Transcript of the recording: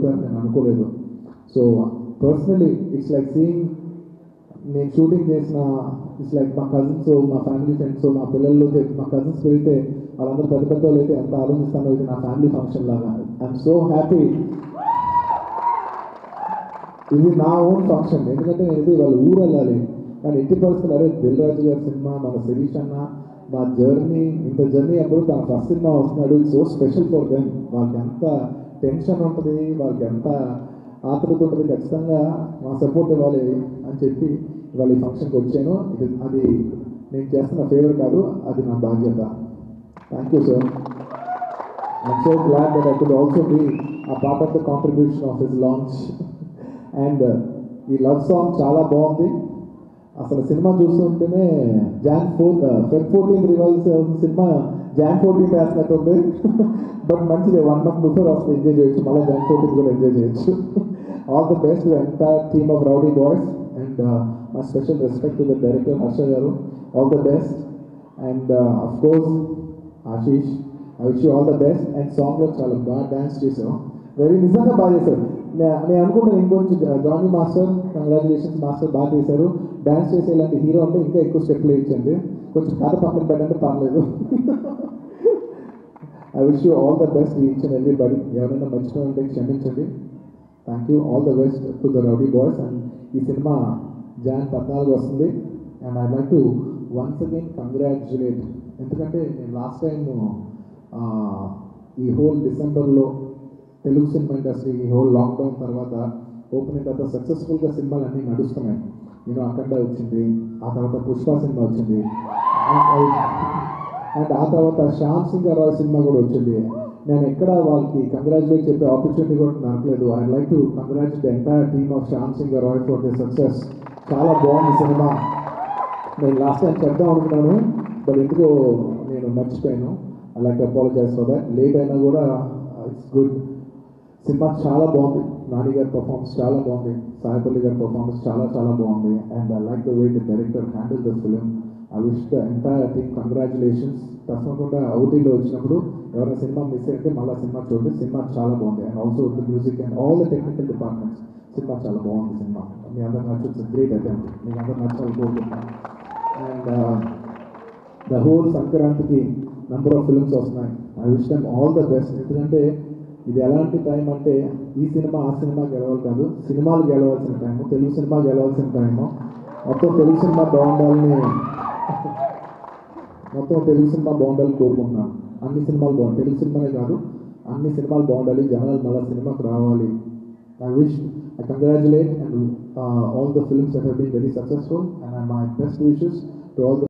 దొరుకుతారని నేను అనుకోలేదు so personally it's like seeing నేను షూటింగ్ చేసిన ఇట్స్ లైక్ మా కజిన్స్ మా ఫ్యామిలీ ఫ్రెండ్స్ మా పిల్లలు మా కజిన్స్ పెరిగితే వాళ్ళందరూ పెద్ద పెద్ద వాళ్ళు అయితే ఎంత ఆలోచిస్తానో ఇది నా ఫ్యామిలీ ఫంక్షన్ లాగా ఐఎమ్ సో హ్యాపీ ఇది నా ఓన్ ఫంక్షన్ ఎందుకంటే నేను ఇది వాళ్ళ ఊరు వెళ్ళాలి కానీ ఎట్టి పరిస్థితులు అరే దిల్ రాజు గారి సినిమా మన శిరీష్ అన్న మా జర్నీ ఇంత జర్నీ అప్పుడు తన ఫస్ట్ సినిమా వస్తున్నాడు it's so special for them వాళ్ళకి ఎంత టెన్షన్ ఉంటుంది వాళ్ళకి ఎంత ఆతృత ఉంటుంది ఖచ్చితంగా మా సపోర్ట్ ఇవ్వాలి అని చెప్పి ఇవాళ ఈ ఫంక్షన్కి వచ్చాను ఇది అది నేను చేస్తున్న ఫేవర్ కాదు అది నా బాధ్యత thank you sir I'm so glad that I could also be a part of the contribution of his launch. And ఈ లవ్ సాంగ్ చాలా బాగుంది అసలు సినిమా చూస్తుంటేనే Jan four Feb fourteen rivals cinema Jan fourteen వేస్తున్నట్టుంది but మంచిది one month before వస్తే enjoy చేయొచ్చు మళ్ళీ జాన్ ఫోర్టీన్ కూడా ఎంజాయ్ చేయొచ్చు all the best entire team of Rowdy Boys and my special respect to the director Harsha garu all the best and of course Ashish I wish you all the best and సాంగ్లో చాలా బాగా dance చేసావు very నిజంగా బాగా చేశారు నే- నేను అనుకుంటాను ఇంకొంచెం జానీ మాస్టర్ కంగ్రాచులేషన్స్ మాస్టర్ బాగా చేశారు డ్యాన్స్ చేసే ఇలాంటి హీరో అంటే ఇంకా ఎక్కువ స్టెప్లు ఇచ్చండి కొంచెం కథ పక్కన పెట్టండి పర్లేదు I wish you all the best each and everybody ఎవరైనా మర్చిపోయి ఉంటే క్షమించండి thank you all the best to the Rowdy Boys and ఈ సినిమా జాన్ పద్నాలుగు వస్తుంది and I like to once again congratulate ఎందుకంటే నేను లాస్ట్ టైం ఈ హోల్ డిసెంబర్లో తెలుగు సినిమా ఇండస్ట్రీ ఈ హోల్ లాక్డౌన్ తర్వాత ఓపెన్ అయిన తర్వాత సక్సెస్ఫుల్గా సినిమాలు అన్నీ నడుస్తున్నాయి నేను అఖండ వచ్చింది ఆ తర్వాత పుష్ప సినిమా వచ్చింది అండ్ ఆ తర్వాత శ్యామ్ సింగ్ రావు సినిమా కూడా వచ్చింది నేను ఎక్కడ వాళ్ళకి కంగ్రాచులేట్ చెప్పే ఆపర్చునిటీ కూడా దొరకలేదు I like to congratulate the entire team of Shyam Singh Roy for the success చాలా బాగుంది సినిమా నేను లాస్ట్ టైం చెప్దాం అనుకున్నాను బట్ ఎందుకో నేను మర్చిపోయాను I like apologize for that late అయినా కూడా ఇట్స్ గుడ్ సినిమా చాలా బాగుంది నాని గారి పర్ఫార్మెన్స్ చాలా బాగుంది సాయిపల్లి గారి పర్ఫార్మెన్స్ చాలా చాలా బాగుంది and I like the way the director handle the film I wish the entire team congratulations తప్పకుండా అవుటీలో వచ్చినప్పుడు ఎవరైనా సినిమా మిస్ అయితే మళ్ళీ సినిమా చూడండి సినిమా చాలా బాగుంది and also the music and all the technical departments cinema చాలా బాగుంది సినిమా మీ అందరు నచ్చు గ్రేట్ అటెంప్ట్ మీకు అందరు నచ్చాలి కోరుకుంటున్నాను అండ్ ద హోల్ సంక్రాంతికి నెంబర్ ఆఫ్ ఫిల్మ్స్ వస్తున్నాయి I wish them all the best ఎందుకంటే ఇది ఎలాంటి టైం అంటే ఈ సినిమా ఆ సినిమా గెలవాలి కాదు సినిమాలు గెలవాల్సిన టైము తెలుగు సినిమా గెలవాల్సిన టైము మొత్తం తెలుగు సినిమా బాగుండాలని మొత్తం తెలుగు సినిమా బాగుండాలని కోరుకుంటున్నాను అన్ని సినిమాలు బాగుంటాయి తెలుగు సినిమానే కాదు అన్ని సినిమాలు బాగుండాలి జనాలు మళ్ళీ సినిమాకి రావాలి I wish I congratulate and all the films that have been very successful and my best wishes to all the